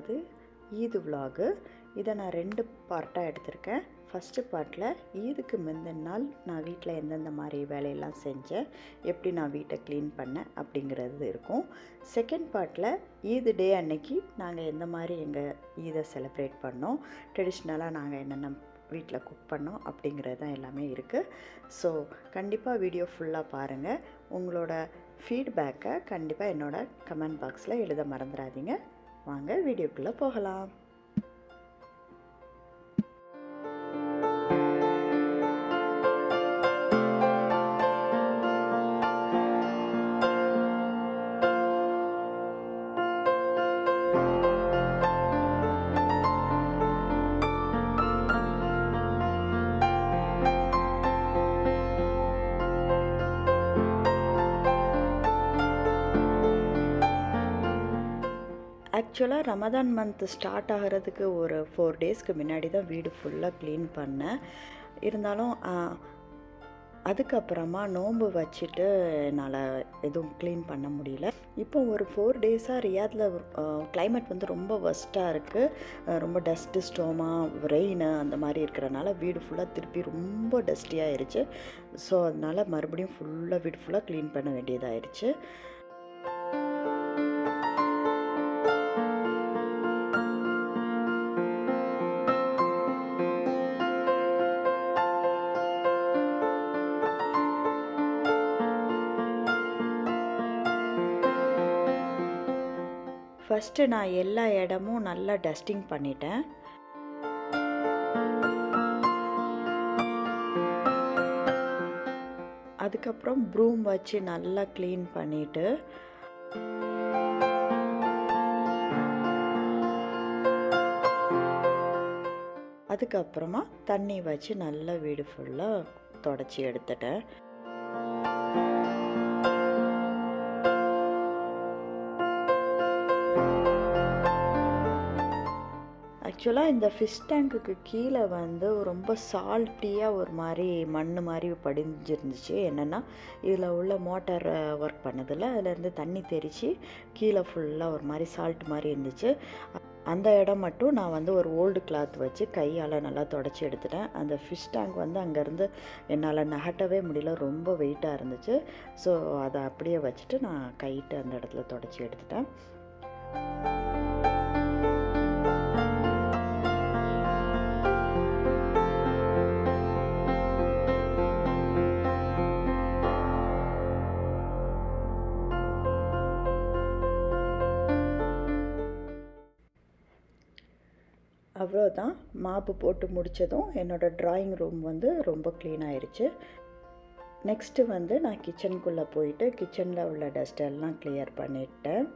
இருக்கிறது ஈது விலாகு இதை நான் ரெண்டு பார்ட்டாக எடுத்திருக்கேன் ஃபஸ்ட்டு பார்ட்டில் ஈதுக்கு முந்தின நாள் நான் வீட்டில் எந்தெந்த மாதிரி வேலையெல்லாம் செஞ்சேன் எப்படி நான் வீட்டை க்ளீன் பண்ணேன் அப்படிங்கிறது இருக்கும் செகண்ட் பார்ட்டில் ஈது டே அன்னைக்கு நாங்கள் எந்த மாதிரி எங்கள் ஈதை செலிப்ரேட் பண்ணோம் ட்ரெடிஷ்னலாக நாங்கள் என்னென்ன வீட்டில் குக் பண்ணோம் அப்படிங்கிறது தான் எல்லாமே இருக்குது ஸோ கண்டிப்பாக வீடியோ ஃபுல்லாக பாருங்கள் உங்களோட ஃபீட்பேக்கை கண்டிப்பாக என்னோட கமெண்ட் பாக்ஸில் எழுத மறந்துடாதீங்க வாங்க வீடியோக்குள்ளே போகலாம் ஆக்சுவலாக ரமதான் மந்த் ஸ்டார்ட் ஆகிறதுக்கு ஒரு ஃபோர் டேஸ்க்கு முன்னாடி தான் வீடு ஃபுல்லாக க்ளீன் பண்ணேன் இருந்தாலும் அதுக்கப்புறமா நோன்பு வச்சுட்டு என்னால் எதுவும் க்ளீன் பண்ண முடியல இப்போ ஒரு ஃபோர் டேஸாக ரியாத்தில் கிளைமேட் வந்து ரொம்ப ஒஸ்ட்டாக இருக்குது ரொம்ப டஸ்ட்டு ஸ்டோமா ரெயின் அந்த மாதிரி இருக்கிறனால வீடு ஃபுல்லாக திருப்பி ரொம்ப டஸ்டியாக ஆயிடுச்சு ஸோ அதனால் மறுபடியும் ஃபுல்லாக வீடு ஃபுல்லாக க்ளீன் பண்ண வேண்டியதாகிடுச்சு ஃபஸ்ட்டு நான் எல்லா இடமும் நல்லா டஸ்டிங் பண்ணிட்டேன் அதுக்கப்புறம் ப்ரூம் வச்சு நல்லா க்ளீன் பண்ணிவிட்டு அதுக்கப்புறமா தண்ணி வச்சு நல்லா வீடு ஃபுல்லாக தொடச்சி எடுத்துட்டேன் ஆக்சுவலாக இந்த ஃபிஷ் டேங்க்குக்கு கீழே வந்து ரொம்ப சால்ட்டியாக ஒரு மாதிரி மண் மாதிரி படிஞ்சிருந்துச்சு என்னென்னா இதில் உள்ள மோட்டார் ஒர்க் பண்ணதில் அதுலேருந்து தண்ணி தெரித்து கீழே ஃபுல்லாக ஒரு மாதிரி சால்ட் மாதிரி இருந்துச்சு அந்த இடம் மட்டும் நான் வந்து ஒரு ஓல்டு கிளாத் வச்சு கையால் நல்லா தொடச்சி எடுத்துட்டேன் அந்த ஃபிஷ் டேங்க் வந்து அங்கேருந்து என்னால் நகட்டவே முடியல ரொம்ப வெயிட்டாக இருந்துச்சு ஸோ அதை அப்படியே வச்சுட்டு நான் கைட்டு அந்த இடத்துல தொடச்சி எடுத்துட்டேன் அவ்வளோதான் மாப்பு போட்டு முடித்ததும் என்னோடய ட்ராயிங் ரூம் வந்து ரொம்ப க்ளீன் ஆயிடுச்சு நெக்ஸ்ட்டு வந்து நான் கிச்சனுக்குள்ளே போயிட்டு கிச்சனில் உள்ள டஸ்ட் எல்லாம் கிளியர் பண்ணிட்டேன்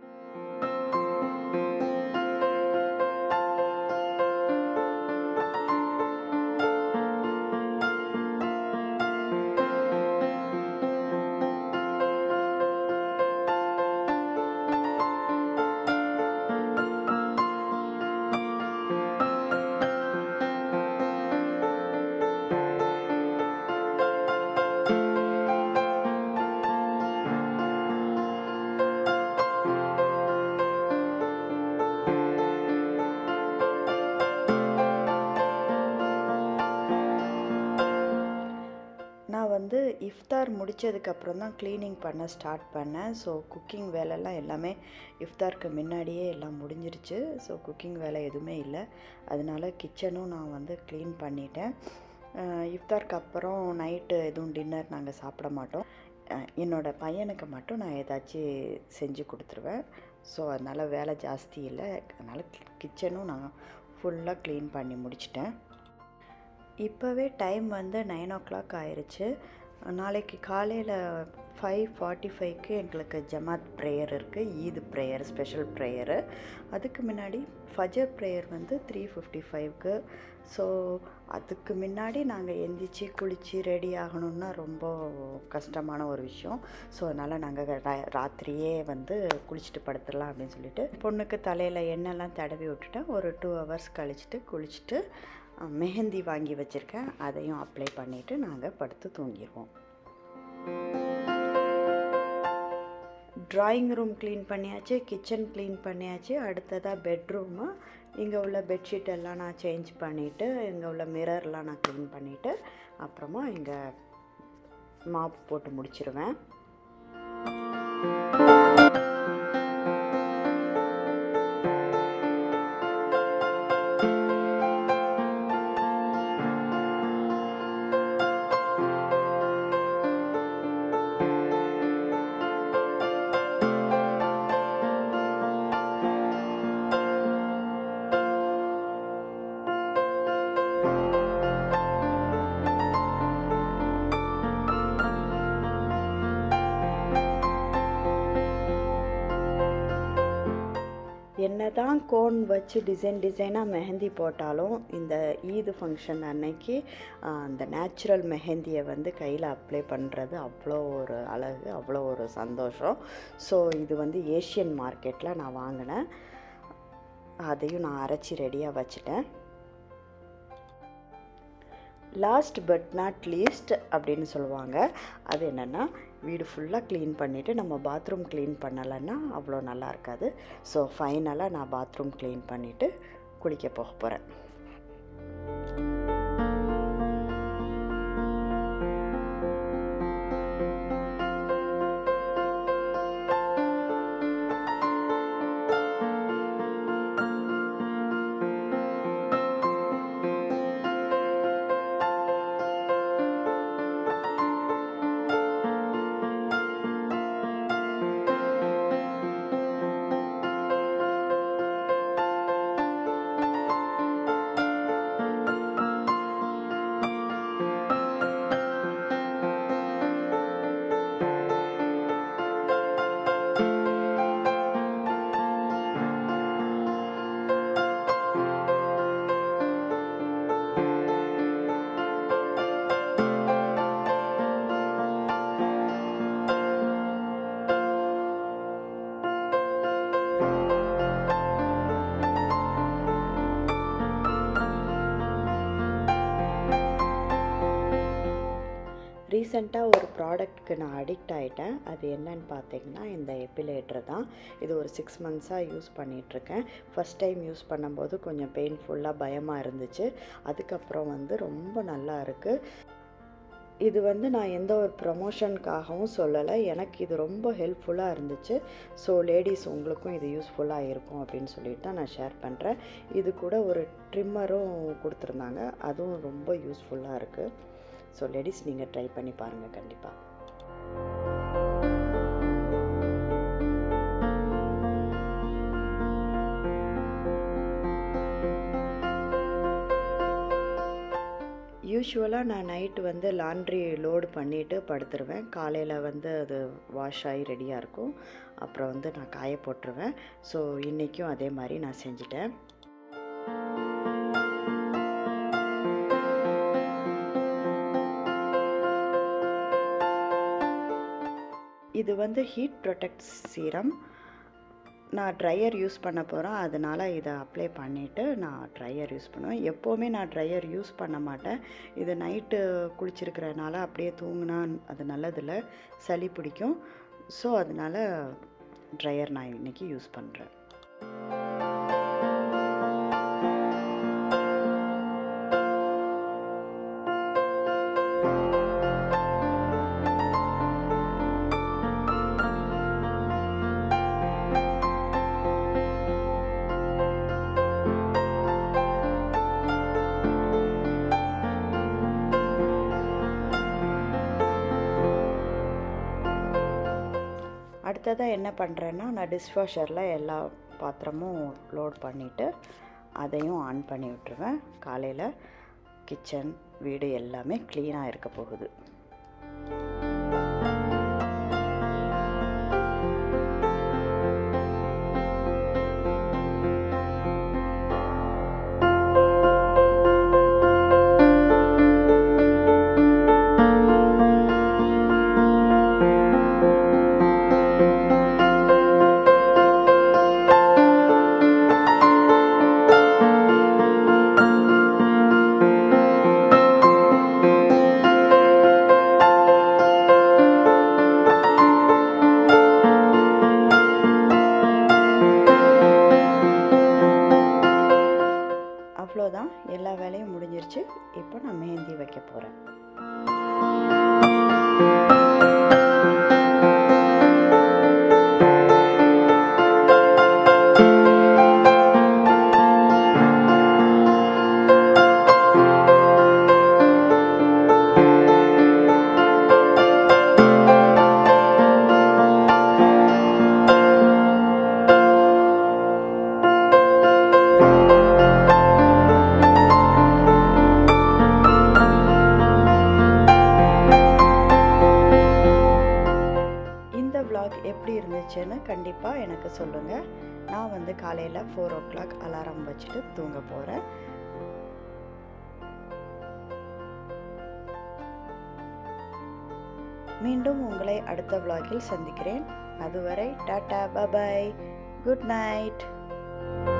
நான் வந்து இஃப்தார் முடித்ததுக்கப்புறம் தான் க்ளீனிங் பண்ண ஸ்டார்ட் பண்ணேன் ஸோ குக்கிங் வேலைலாம் எல்லாமே இஃப்தாருக்கு முன்னாடியே எல்லாம் முடிஞ்சிருச்சு ஸோ குக்கிங் வேலை எதுவுமே இல்லை அதனால கிச்சனும் நான் வந்து க்ளீன் பண்ணிட்டேன் இஃப்தாருக்கு அப்புறம் நைட்டு எதுவும் டின்னர் நாங்கள் சாப்பிட மாட்டோம் என்னோடய பையனுக்கு மட்டும் நான் ஏதாச்சும் செஞ்சு கொடுத்துருவேன் ஸோ அதனால் வேலை ஜாஸ்தி இல்லை அதனால் கிச்சனும் நான் ஃபுல்லாக க்ளீன் பண்ணி முடிச்சிட்டேன் இப்போவே டைம் வந்து நைன் ஓ கிளாக் ஆயிடுச்சு நாளைக்கு காலையில் ஃபைவ் ஃபார்ட்டி ஃபைவ்க்கு எங்களுக்கு ஜமாத் ப்ரேயர் இருக்குது ஈது ப்ரேயர் ஸ்பெஷல் ப்ரேயரு அதுக்கு முன்னாடி ஃபஜர் ப்ரேயர் வந்து த்ரீ ஃபிஃப்டி ஃபைவ்க்கு ஸோ அதுக்கு முன்னாடி நாங்கள் எந்திரிச்சு குளித்து ரெடி ஆகணுன்னா ரொம்ப கஷ்டமான ஒரு விஷயம் ஸோ அதனால் நாங்கள் ராத்திரியே வந்து குளிச்சுட்டு படுத்துடலாம் அப்படின்னு சொல்லிட்டு பொண்ணுக்கு தலையில் எண்ணெய்லாம் தடவி விட்டுட்டேன் ஒரு டூ ஹவர்ஸ் கழிச்சிட்டு குளிச்சுட்டு மெஹந்தி வாங்கி வச்சுருக்கேன் அதையும் அப்ளை பண்ணிவிட்டு நாங்கள் படுத்து தூங்கிடுவோம் ட்ராயிங் ரூம் க்ளீன் பண்ணியாச்சு கிச்சன் க்ளீன் பண்ணியாச்சு அடுத்ததாக பெட்ரூமு இங்கே உள்ள பெட்ஷீட் எல்லாம் நான் சேஞ்ச் பண்ணிவிட்டு இங்கே உள்ள மிரர்லாம் நான் க்ளீன் பண்ணிவிட்டு அப்புறமா இங்கே மாப் போட்டு முடிச்சிருவேன் என்ன தான் கோன் வச்சு டிசைன் டிசைனாக மெஹந்தி போட்டாலும் இந்த ஈது ஃபங்க்ஷன் அன்னைக்கு ஆஹ், அந்த நேச்சுரல் மெஹந்தியை வந்து கையில் அப்ளை பண்ணுறது அவ்வளோ ஒரு அழகு அவ்வளோ ஒரு சந்தோஷம் ஸோ இது வந்து ஏஷியன் மார்க்கெட்டில் நான் வாங்கினேன் அதையும் நான் அரைச்சி ரெடியாக வச்சுட்டேன் லாஸ்ட் பட் நாட் லீஸ்ட் அப்படின்னு சொல்லுவாங்க அது என்னென்னா வீடு ஃபுல்லாக க்ளீன் பண்ணிவிட்டு நம்ம பாத்ரூம் க்ளீன் பண்ணலைன்னா அவ்வளோ நல்லா இருக்காது ஸோ ஃபைனலாக நான் பாத்ரூம் க்ளீன் பண்ணிவிட்டு குளிக்க போக போகிறேன் ரீசெண்டாக ஒரு ப்ராடக்ட்க்கு நான் அடிக்ட் ஆகிட்டேன் அது என்னன்னு பார்த்தீங்கன்னா இந்த எப்பிலேட்டர் தான் இது ஒரு சிக்ஸ் மந்த்ஸாக யூஸ் பண்ணிகிட்ருக்கேன் ஃபஸ்ட் டைம் யூஸ் பண்ணும்போது கொஞ்சம் பெயின்ஃபுல்லாக பயமாக இருந்துச்சு அதுக்கப்புறம் வந்து ரொம்ப நல்லா இருக்குது இது வந்து நான் எந்த ஒரு ப்ரமோஷனுக்காகவும் சொல்லலை எனக்கு இது ரொம்ப ஹெல்ப்ஃபுல்லாக இருந்துச்சு ஸோ லேடிஸ் உங்களுக்கும் இது யூஸ்ஃபுல்லாக இருக்கும் அப்படின்னு சொல்லிட்டு தான் நான் ஷேர் பண்ணுறேன் இது கூட ஒரு ட்ரிம்மரும் கொடுத்துருந்தாங்க அதுவும் ரொம்ப யூஸ்ஃபுல்லாக இருக்குது ஸோ லேடிஸ் நீங்கள் ட்ரை பண்ணி பாருங்கள் கண்டிப்பாக யூஸ்வலாக நான் நைட்டு வந்து லாண்ட்ரி லோடு பண்ணிவிட்டு படுத்துருவேன் காலையில் வந்து அது வாஷ் ஆகி ரெடியாக இருக்கும் அப்புறம் வந்து நான் காய போட்டுருவேன் ஸோ இன்றைக்கும் அதே மாதிரி நான் செஞ்சுட்டேன் இது வந்து ஹீட் ப்ரொடெக்ட் சீரம் நான் ட்ரையர் யூஸ் பண்ண போகிறேன் அதனால் இதை அப்ளை பண்ணிவிட்டு நான் ட்ரையர் யூஸ் பண்ணுவேன் எப்போவுமே நான் ட்ரையர் யூஸ் பண்ண மாட்டேன் இது நைட்டு குளிச்சிருக்கிறனால அப்படியே தூங்கினா அது நல்லதில்ல சளி பிடிக்கும் ஸோ அதனால் ட்ரையர் நான் இன்றைக்கி யூஸ் பண்ணுறேன் அடுத்ததாக என்ன பண்ணுறேன்னா நான் டிஷ்வாஷரில் எல்லா பாத்திரமும் லோட் பண்ணிவிட்டு அதையும் ஆன் பண்ணி விட்டுருவேன் காலையில் கிச்சன் வீடு எல்லாமே க்ளீனாக இருக்க போகுது முடிஞ்சிருச்சு இப்போ நான் மெஹந்தி வைக்க போகிறேன் இந்த vlog எப்படி இருந்துச்சுன்னு கண்டிப்பாக எனக்கு சொல்லுங்கள் நான் வந்து காலையில் ஃபோர் ஓ கிளாக் அலாரம் வச்சுட்டு தூங்க போகிறேன் மீண்டும் உங்களை அடுத்த vlogல் சந்திக்கிறேன் அதுவரை டாடா பபாய் குட் நைட்